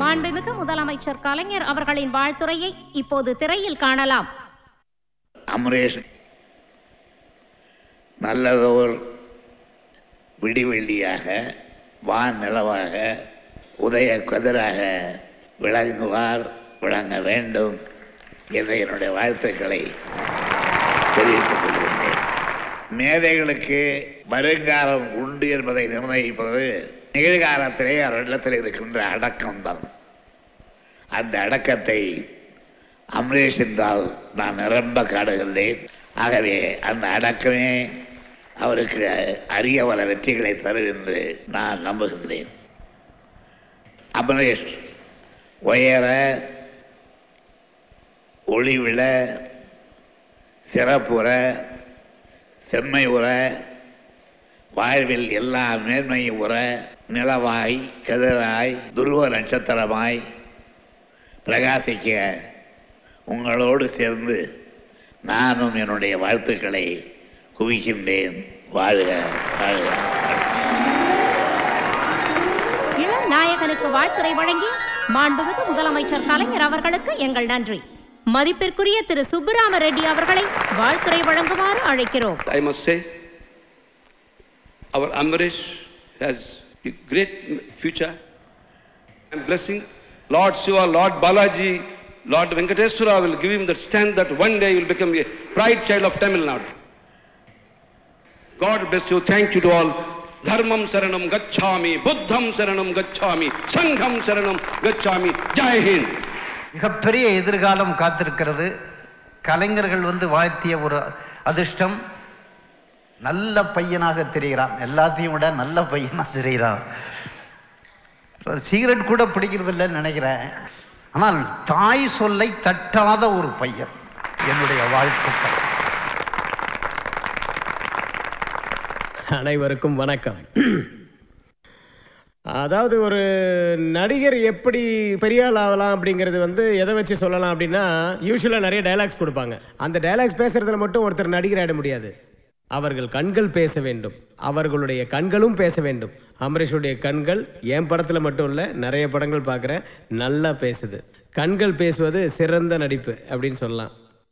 மாண்புமிகு முதலமைச்சர் கலைஞர் அவர்களின் வாழ்த்துரையை இப்போது திரையில் காணலாம் அமரேஷ் நல்லதோர் விடிவெள்ளியாக வான் நிலவாக உதய கதிராக விளங்குவார் விளங்க வேண்டும் என்ற என்னுடைய வாழ்த்துக்களை தெரிவித்துக் கொள்கின்றேன் மேதைகளுக்கு வருங்காலம் உண்டு என்பதை நிர்ணயிப்பது நிகழ்காலத்திலே அவரிடத்தில் இருக்கின்ற அடக்கம்தான் அந்த அடக்கத்தை அமரேஷ் என்றால் நான் நிரம்ப காடுகின்றேன் ஆகவே அந்த அடக்கமே அவருக்கு அரிய பல வெற்றிகளை தரும் என்று நான் நம்புகின்றேன் அமரேஷ் உயர ஒளிவிழ சிறப்புற செம்மை உற வாழ்வில் எல்லா மேன்மையும் உற நிலவாய் கதிராய் துருவ நட்சத்திரமாய் பிரகாசிக்க உங்களோடு சேர்ந்து நானும் என்னுடைய வாழ்த்துக்களை குவிக்கின்றேன் வாழ்க வாழ்க இளம் நாயகனுக்கு வாழ்த்துரை வழங்கி மாண்புமிகு முதலமைச்சர் கலைஞர் அவர்களுக்கு எங்கள் நன்றி மதிப்பிற்குரிய திரு சுப்புராம ரெட்டி அவர்களை வாழ்த்துரை வழங்குமாறு அழைக்கிறோம் I must say, our Amrish has a great future. I'm blessing Lord Shiva, Lord Balaji, Lord Venkateswara will give him the strength that one day he will become a pride child of Tamil Nadu. God bless you. Thank you to all. Dharmam Saranam Gacchami, Buddham Saranam Gacchami, Sangham Saranam Gacchami. Jai Hind. மிகப்பெரிய எதிர்காலம் காத்திருக்கிறது கலைஞர்கள் வந்து வாழ்த்திய ஒரு அதிர்ஷ்டம் நல்ல பையனாக தெரிகிறான் எல்லாத்தையும் விட நல்ல பையனாக தெரிகிறான் சிகரெட் கூட பிடிக்கிறது இல்லைன்னு நினைக்கிறேன் ஆனால் தாய் சொல்லை தட்டாத ஒரு பையன் என்னுடைய வாழ்த்துக்கள் அனைவருக்கும் வணக்கம் அதாவது ஒரு நடிகர் எப்படி பெரிய ஆள் ஆகலாம் அப்படிங்கிறது வந்து எதை வச்சு சொல்லலாம் அப்படின்னா யூஸ்வலாக நிறைய டயலாக்ஸ் கொடுப்பாங்க அந்த டயலாக்ஸ் பேசுறதுல மட்டும் ஒருத்தர் நடிகர் ஆயிட முடியாது அவர்கள் கண்கள் பேச வேண்டும் அவர்களுடைய கண்களும் பேச வேண்டும் அமரீஷுடைய கண்கள் என் படத்தில் மட்டும் இல்லை நிறைய படங்கள் பார்க்குறேன் நல்லா பேசுது கண்கள் பேசுவது சிறந்த நடிப்பு அப்படின்னு சொல்லலாம்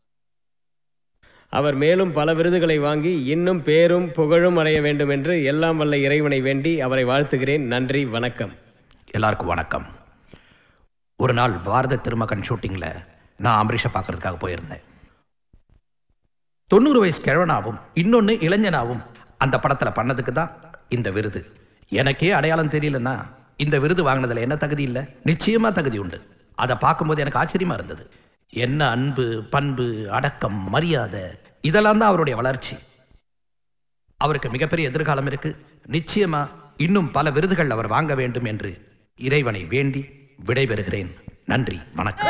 அவர் மேலும் பல விருதுகளை வாங்கி இன்னும் பேரும் புகழும் அடைய வேண்டும் என்று எல்லாம் வல்ல இறைவனை வேண்டி அவரை வாழ்த்துகிறேன் நன்றி வணக்கம் எல்லாருக்கும் வணக்கம் ஒரு நாள் பாரத திருமகன் ஷூட்டிங்கில் நான் அம்பரீஷை பார்க்கறதுக்காக போயிருந்தேன் தொண்ணூறு வயசு கிழவனாவும் இன்னொன்று இளைஞனாவும் அந்த படத்தில் பண்ணதுக்கு தான் இந்த விருது எனக்கே அடையாளம் தெரியலன்னா இந்த விருது வாங்கினதில் என்ன தகுதி இல்லை நிச்சயமாக தகுதி உண்டு அதை பார்க்கும்போது எனக்கு ஆச்சரியமாக இருந்தது என்ன அன்பு பண்பு அடக்கம் மரியாதை இதெல்லாம் தான் அவருடைய வளர்ச்சி அவருக்கு மிகப்பெரிய எதிர்காலம் இருக்கு நிச்சயமா இன்னும் பல விருதுகள் அவர் வாங்க வேண்டும் என்று இறைவனை வேண்டி விடைபெறுகிறேன் நன்றி வணக்கம்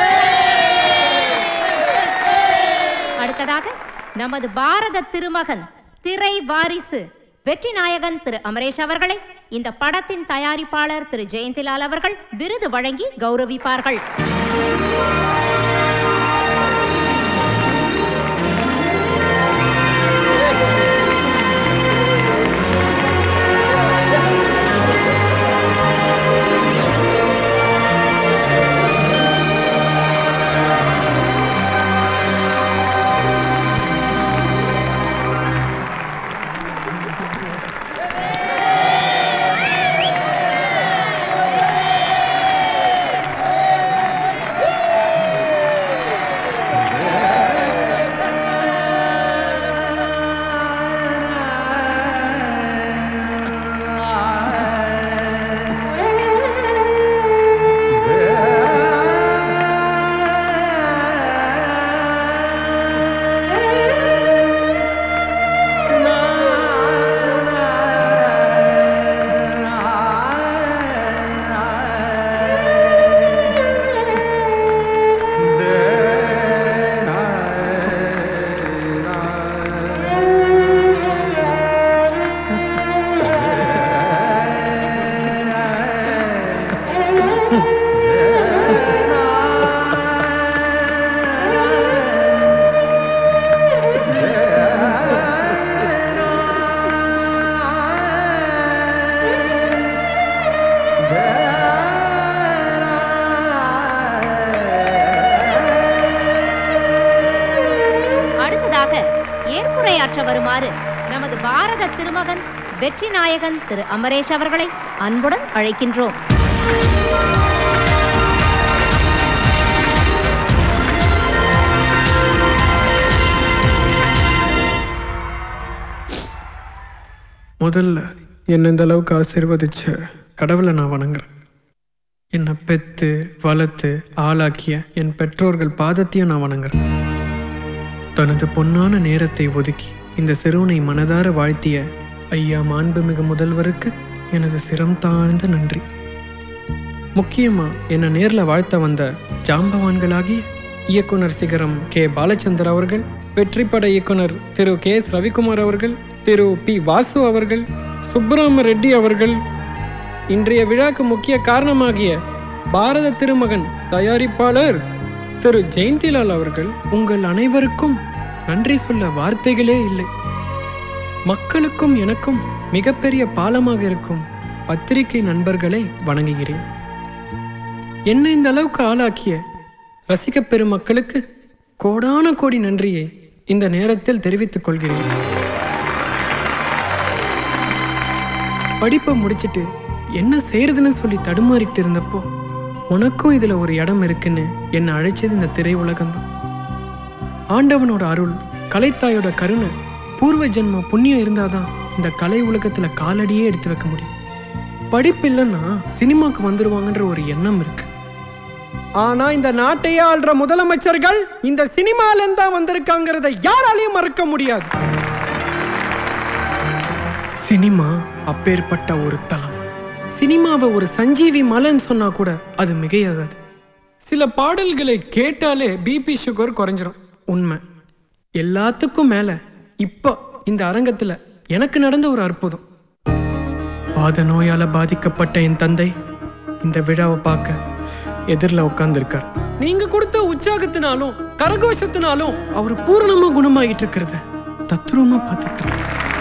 அடுத்ததாக நமது பாரத திருமகன் திரை வாரிசு வெற்றி நாயகன் திரு அமரேஷ் அவர்களை இந்த படத்தின் தயாரிப்பாளர் திரு ஜெயந்திலால் அவர்கள் விருது வழங்கி கௌரவிப்பார்கள் வருமாறு நமது பாரத திருமகன் வெற்றி நாயகன் திரு அமரேஷ் அவர்களை அன்புடன் அழைக்கின்றோம் முதல்ல என்னை இந்த அளவுக்கு ஆசீர்வதிச்ச கடவுளை நான் வணங்குறேன் என்னை பெத்து வளர்த்து ஆளாக்கிய என் பெற்றோர்கள் பாதத்தையும் நான் வணங்குறேன் தனது பொன்னான நேரத்தை ஒதுக்கி இந்த சிறுவனை மனதார வாழ்த்திய ஐயா மாண்புமிகு முதல்வருக்கு எனது சிரம் தாழ்ந்த நன்றி முக்கியமா என்னை நேரில் வாழ்த்த வந்த ஜாம்பவான்களாகிய இயக்குனர் சிகரம் கே பாலச்சந்தர் அவர்கள் வெற்றிப்பட இயக்குனர் திரு கே எஸ் ரவிக்குமார் அவர்கள் திரு பி வாசு அவர்கள் சுப்பராம ரெட்டி அவர்கள் இன்றைய விழாக்கு முக்கிய காரணமாகிய பாரத திருமகன் தயாரிப்பாளர் திரு ஜெயந்திலால் அவர்கள் உங்கள் அனைவருக்கும் நன்றி சொல்ல வார்த்தைகளே இல்லை மக்களுக்கும் எனக்கும் மிகப்பெரிய பாலமாக இருக்கும் பத்திரிகை நண்பர்களை வணங்குகிறேன் என்னை இந்த அளவுக்கு ஆளாக்கிய ரசிக பெருமக்களுக்கு கோடான கோடி நன்றியை இந்த நேரத்தில் தெரிவித்துக் கொள்கிறேன் படிப்பை முடிச்சிட்டு என்ன செய்யறதுன்னு சொல்லி தடுமாறிட்டு இருந்தப்போ உனக்கும் இதுல ஒரு இடம் இருக்குன்னு என்னை அழைச்சது இந்த திரை உலகம்தான் ஆண்டவனோட அருள் கலைத்தாயோட கருணை பூர்வ ஜென்ம புண்ணியம் இருந்தாதான் இந்த கலை உலகத்துல காலடியே எடுத்து வைக்க முடியும் படிப்பு இல்லைன்னா சினிமாக்கு வந்துருவாங்கன்ற ஒரு எண்ணம் இருக்கு ஆனா இந்த நாட்டையே ஆள்ற முதலமைச்சர்கள் இந்த சினிமால இருந்தா வந்திருக்காங்கிறத யாராலையும் மறக்க முடியாது சினிமா அப்பேற்பட்ட ஒரு தலம் சினிமாவை ஒரு சஞ்சீவி மலைன்னு சொன்னா கூட அது மிகையாகாது சில பாடல்களை கேட்டாலே பிபி சுகர் குறைஞ்சிரும் உண்மை எல்லாத்துக்கும் மேல இப்போ இந்த அரங்கத்துல எனக்கு நடந்த ஒரு அற்புதம் பாத நோயால பாதிக்கப்பட்ட என் தந்தை இந்த விழாவை பார்க்க எதிரில் உட்கார்ந்துருக்கார் நீங்க கொடுத்த உற்சாகத்தினாலும் கரகோஷத்தினாலும் அவர் பூரணமா குணமாகிட்டு இருக்கிறத தத்ரூபமா பார்த்துட்டு இருக்கேன்.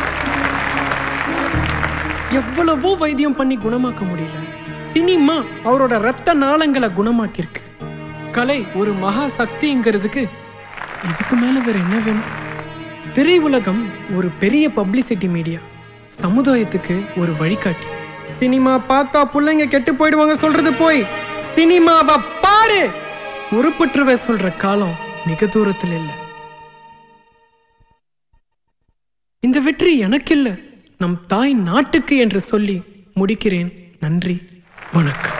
எவ்வளவோ வைத்தியம் பண்ணி குணமாக்க முடியல சினிமா அவரோட ரத்த நாளங்களை குணமாக்கியிருக்கு கலை ஒரு மகா சக்திங்கிறதுக்கு இதுக்கு மேல வேற என்ன வேணும் திரை உலகம் ஒரு பெரிய பப்ளிசிட்டி மீடியா சமுதாயத்துக்கு ஒரு வழிகாட்டி சினிமா பார்த்தா பிள்ளைங்க கெட்டு போயிடுவாங்க சொல்றது போய் சினிமாவை பாரு உருப்பற்றுவ சொல்ற காலம் மிக தூரத்தில் இல்லை இந்த வெற்றி எனக்கில்ல நம் தாய் நாட்டுக்கு என்று சொல்லி முடிக்கிறேன் நன்றி வணக்கம்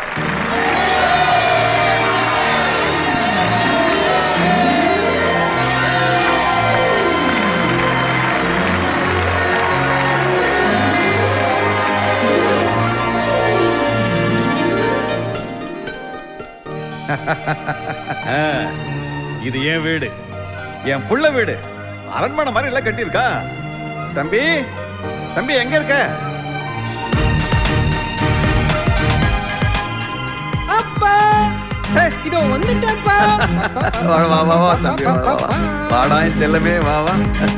ஆ, இது என் வீடு என் புள்ள வீடு அரண்மனை மாதிரி எல்லாம் கட்டியிருக்கா தம்பி தம்பி எங்க இருக்க அப்பா இதோ வந்துட்டேன்ப்பா வா வா வா வா தம்பி வா வா, வா வாடா என் செல்லமே வா வா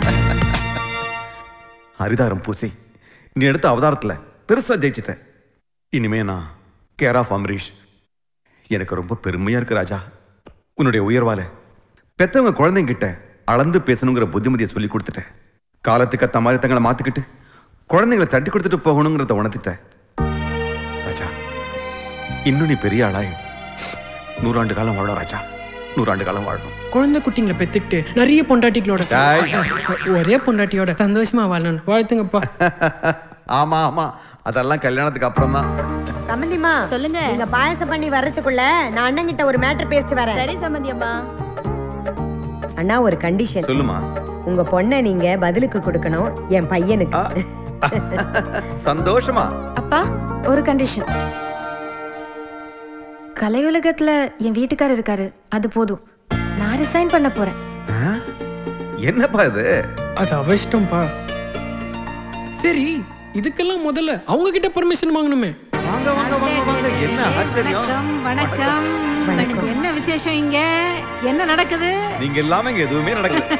ஹரிதாரம் பூசி நீ எடுத்த அவதாரத்துல பெருசா ஜெயிச்சிட்ட இனிமே நான் கேர் ஆஃப் அமரீஷ் எனக்கு ரொம்ப பெருமையா இருக்கு ராஜா உன்னுடைய உயர்வால பெத்தவங்க குழந்தைங்கிட்ட அளந்து பேசணுங்கிற புத்திமதியை சொல்லி கொடுத்துட்டேன் காலத்துக்கு அத்த மாதிரி தங்களை மாத்திக்கிட்டு குழந்தைங்களை தட்டி கொடுத்துட்டு போகணுங்கிறத உணர்த்திட்டேன் ராஜா இன்னும் நீ பெரிய ஆளாய் நூறாண்டு காலம் வாழணும் ராஜா நூறாண்டு காலம் வாழணும் குழந்தை குட்டிங்களை பெத்துக்கிட்டு நிறைய பொண்டாட்டிகளோட டேய். ஒரே பொண்டாட்டியோட சந்தோஷமா வாழணும் வாழ்த்துங்கப்பா ஆமா ஆமா அதெல்லாம் கல்யாணத்துக்கு அப்புறம் தான் சம்பந்திமா சொல்லுங்க நீங்க பாயசம் பண்ணி வர்றதுக்குள்ள நான் அண்ணன் கிட்ட ஒரு மேட்டர் பேசிட்டு வரேன் சரி சம்பந்தி அம்மா அண்ணா ஒரு கண்டிஷன் சொல்லுமா உங்க பொண்ணை நீங்க பதிலுக்கு கொடுக்கணும் என் பையனுக்கு ஆ. சந்தோஷமா அப்பா ஒரு கண்டிஷன் கலை உலகத்துல என் வீட்டுக்காரர் இருக்காரு அது போதும் நான் ரிசைன் பண்ண போறேன் ஆ? என்னப்பா இது அது அவஷ்டம்பா சரி இதுக்கெல்லாம் முதல்ல அவங்க கிட்ட பர்மிஷன் வாங்கணுமே வாங்க வாங்க வாங்க வாங்க என்ன ஆச்சரியம் வணக்கம் வணக்கம் என்ன விசேஷம் இங்க என்ன நடக்குது நீங்க இல்லாம இங்க எதுவுமே நடக்கல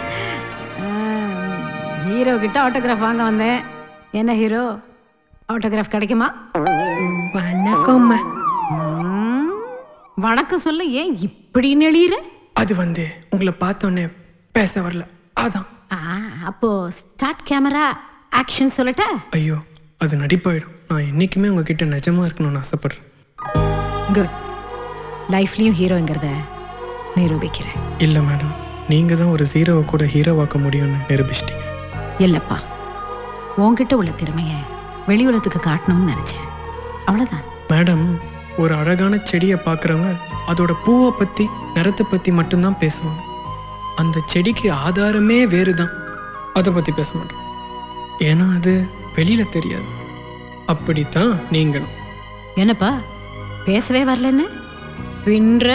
ஹீரோ கிட்ட ஆட்டோகிராஃப் வாங்க வந்தேன் என்ன ஹீரோ ஆட்டோகிராஃப் கிடைக்குமா வணக்கம் ம், வணக்கம் சொல்ல ஏன் இப்படி நெளியுற அது வந்து உங்களை பார்த்தோன்னே பேச வரல அதான் ஆ, அப்போ ஸ்டார்ட் கேமரா ஆக்ஷன் சொல்லட்டா ஐயோ அது நடிப்பாயிடும் நான் என்றைக்குமே உங்ககிட்ட நிஜமா இருக்கணும்னு ஆசைப்படுறேன் குட் லைஃப்லேயும் ஹீரோங்கிறத நிரூபிக்கிறேன் இல்லை மேடம் நீங்கள் தான் ஒரு ஜீரோவை கூட ஹீரோவாக்க முடியும்னு நிரூபிச்சிட்டீங்க இல்லைப்பா உன்கிட்ட உள்ள திறமைய வெளி உலகத்துக்கு காட்டணும்னு நினச்சேன் அவ்வளோதான் மேடம் ஒரு அழகான செடியை பார்க்குறவங்க அதோட பூவை பற்றி நிறத்தை பற்றி மட்டும்தான் பேசுவாங்க அந்த செடிக்கு ஆதாரமே வேறு தான் அதை பற்றி பேச மாட்டோம் ஏன்னா அது வெளியில் தெரியாது அப்படித்தான் நீங்களும் என்னப்பா பேசவே வரலன்னு பின்ற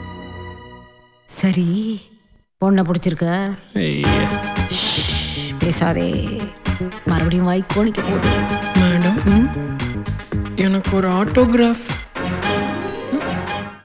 சரி பொண்ணை பிடிச்சிருக்க ஐயா. ஷ், பேசாதே மறுபடியும் வாய் கோணிக்க போகுது மேடம் எனக்கு ஒரு ஆட்டோகிராஃப்